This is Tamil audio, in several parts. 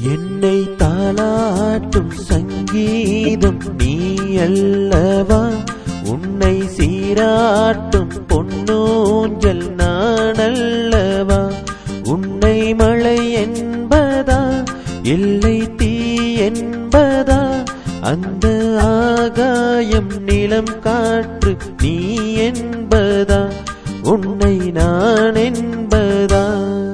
என்னை தாளாட்டும் சங்கீதம் நீ அல்லவா உன்னை சீராட்டும் பொன்னூஞ்சல் நான் அல்லவா உன்னை மழை என்பதா இல்லை தீ என்பதா அந்த ஆகாயம் நிலம் காற்று நீ என்பதா உன்னை நான் என்பதா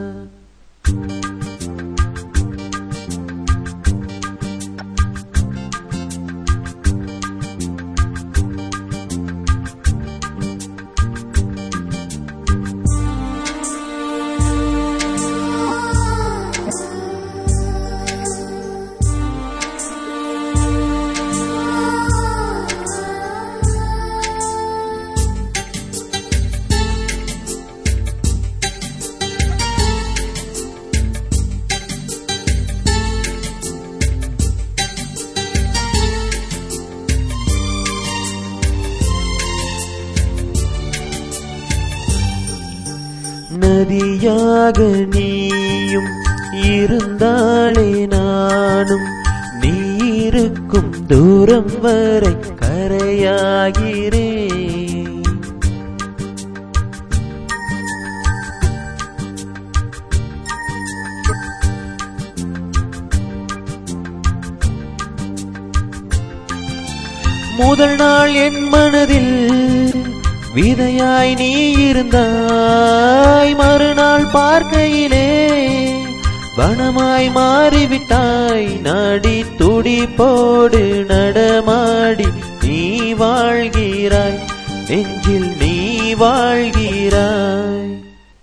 நதியாக நீயும் இருந்தாலே நானும் நீ இருக்கும் தூரம் வரை கரையாகிறேன் முதல் நாள் என் மனதில் விதையாய் நீ இருந்தாய் மறுநாள் பார்க்கையிலே வனமாய் மாறிவிட்டாய் நாடி துடி போடு நடமாடி நீ வாழ்கிறாய் நெஞ்சில் நீ வாழ்கிறாய்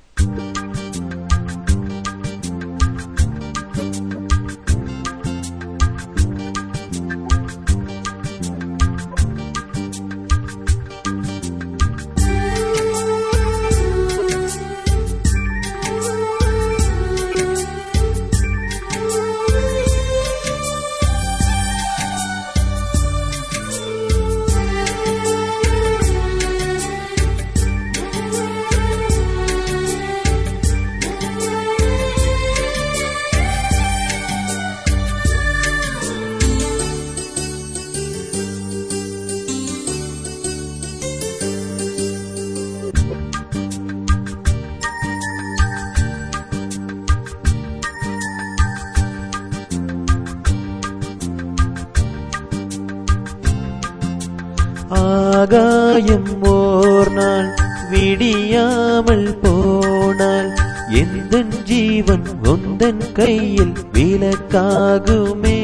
ஆகாயம் ஓர் நாள் விடியாமல் போனால் எந்த ஜீவன் உந்தன் கையில் விலக்காகுமே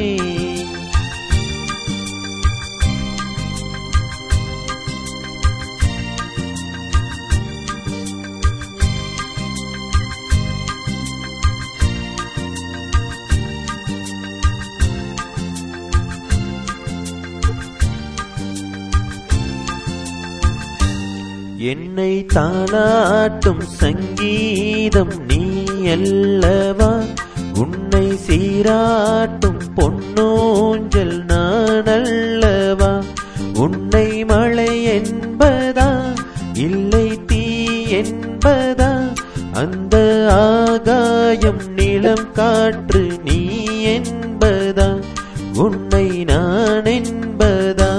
என்னை தாளாட்டும் சங்கீதம் நீ அல்லவா உன்னை சீராட்டும் பொன்னூஞ்சல் நான் அல்லவா உன்னை மழை என்பதா இல்லை தீ என்பதா அந்த ஆகாயம் நிலம் காற்று நீ என்பதா உன்னை நான் என்பதா